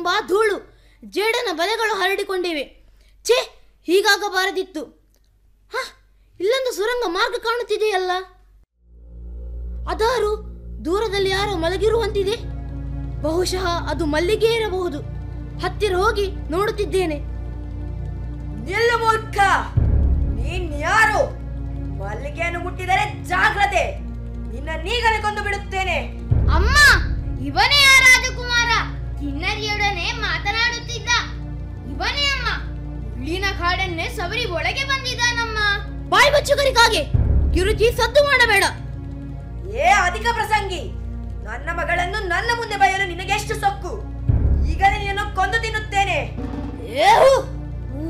ತುಂಬಾ ಧೂಳು ಜೇಡನ ಬಲೆಗಳು ಹರಡಿಕೊಂಡಿವೆ ಛೇ ಹೀಗಾಗಬಾರದಿತ್ತು ಹ ಇಲ್ಲೊಂದು ಸುರಂಗ ಮಾರ್ಗ ಕಾಣುತ್ತಿದೆಯಲ್ಲ ಅದಾರು ದೂರದಲ್ಲಿ ಯಾರೋ ಮಲಗಿರುವಂತಿದೆ ಬಹುಶಃ ಅದು ಮಲ್ಲಿಗೆ ಇರಬಹುದು ಹತ್ತಿರ ಹೋಗಿ ನೋಡುತ್ತಿದ್ದೇನೆ ನಿಲ್ಲು ಮೂರ್ಖ ನೀನ್ ಯಾರು ಮಲ್ಲಿಗೆಯನ್ನು ಮುಟ್ಟಿದರೆ ಜಾಗ್ರತೆ ನಿನ್ನ ನೀಗಲೇ ಕೊಂದು ಬಿಡುತ್ತೇನೆ ಅಮ್ಮ ಇವನೇ ಆ ರಾಜಕುಮಾರ ಕಿನ್ನರಿಯೊಡನೆ ಮಾತನಾಡುತ್ತಿದ್ದ ಇವನೇ ಅಮ್ಮ ಮುಳ್ಳಿನ ಕಾಡನ್ನೇ ಸವರಿ ಒಳಗೆ ಬಂದಿದ್ದಾನಮ್ಮ ಬಾಯಿ ಬಚ್ಚುಗರಿಕಾಗೆ ಕಿರುಚಿ ಸದ್ದು ಮಾಡಬೇಡ ಏ ಅಧಿಕ ಪ್ರಸಂಗಿ ನನ್ನ ಮಗಳನ್ನು ನನ್ನ ಮುಂದೆ ಬಯಲು ನಿನಗೆಷ್ಟು ಸೊಕ್ಕು ಈಗಲೇ ನಿನ್ನನ್ನು ಕೊಂದು ತಿನ್ನುತ್ತೇನೆ ಏಹು